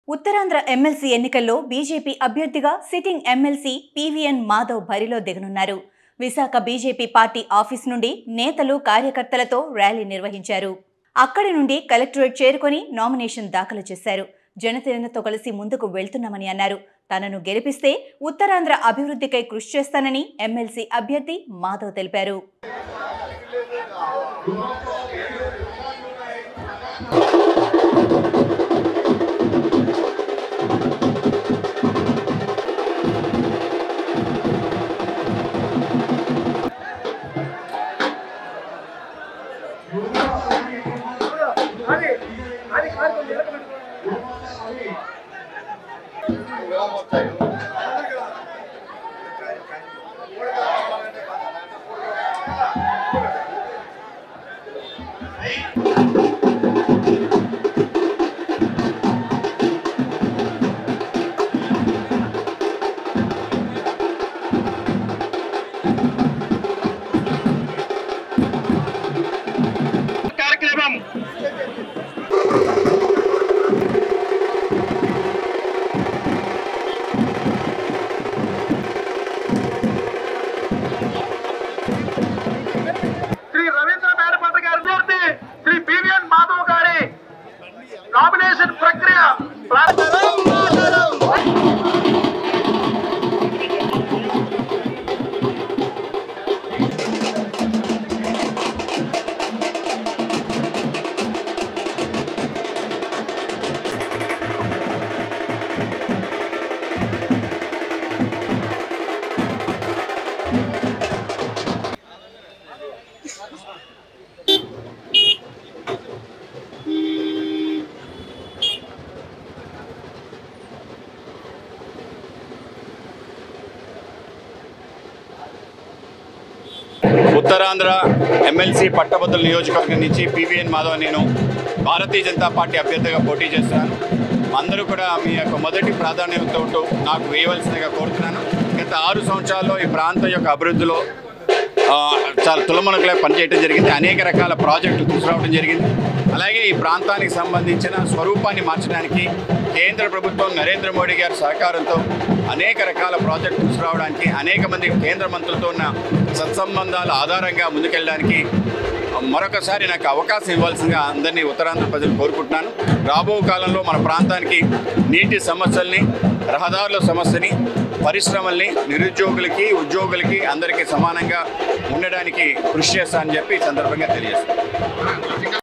Uttarandhra MLC ఎన్నికల్లో BJP అభ్యర్థిగా sitting MLC PVN Madhav బరిలో దిగనున్నారు విశాఖ బీజేపీ పార్టీ ఆఫీస్ నుండి నేతలు కార్యకర్తలతో ర్యాలీ నిర్వహించారు అక్కడి నుండి కలెక్టరేట్ చేరుకొని నామినేషన్ దాఖలు చేశారు జనసేనతో కలిసి ముందుకు వెళ్తున్నామని అన్నారు తనను గెలిపిస్తే ఉత్తరాంధ్ర అభివృద్ధికై కృషి చేస్తానని ఎమ్మెల్సీ అభ్యర్థి మాధవ్ తెలిపారు అది అది కాదు కొంచెం వెనక పెట్టు. కార్యక్రమం శ్రీ రవీంద్ర మేడపట్ట గారి అభ్యర్థి శ్రీ పివిఎన్ మాధవ్ గారి నామినేషన్ ప్రక్రియ ప్రారంభ ఉత్తరాంధ్ర ఎమ్మెల్సీ పట్టభద్రుల నియోజకవర్గం నుంచి పివిఎన్ మాధవ్ నేను భారతీయ జనతా పార్టీ అభ్యర్థిగా పోటీ చేస్తున్నాను అందరూ కూడా మీ యొక్క మొదటి ప్రాధాన్యతతో నాకు వేయవలసిందిగా కోరుతున్నాను గత ఆరు సంవత్సరాల్లో ఈ ప్రాంతం యొక్క అభివృద్ధిలో ఆ, చాలా తులమునకలే పనిచేయడం జరిగింది అనేక రకాల ప్రాజెక్టులు తీసుకురావడం జరిగింది అలాగే ఈ ప్రాంతానికి సంబంధించిన స్వరూపాన్ని మార్చడానికి కేంద్ర ప్రభుత్వం నరేంద్ర మోడీ గారి సహకారంతో అనేక రకాల ప్రాజెక్టులు తీసుకురావడానికి అనేక మంది కేంద్ర మంత్రులతో ఉన్న సత్సంబంధాల ఆధారంగా ముందుకెళ్ళడానికి మరొకసారి నాకు అవకాశం ఇవ్వాల్సిందిగా అందరినీ ఉత్తరాంధ్ర ప్రజలు కోరుకుంటున్నాను రాబో కాలంలో మన ప్రాంతానికి నీటి సమస్యల్ని రహదారుల సమస్యని పరిశ్రమల్ని నిరుద్యోగులకి ఉద్యోగులకి అందరికీ సమానంగా ఉండడానికి కృషి చేస్తానని చెప్పి ఈ సందర్భంగా తెలియజేస్తాను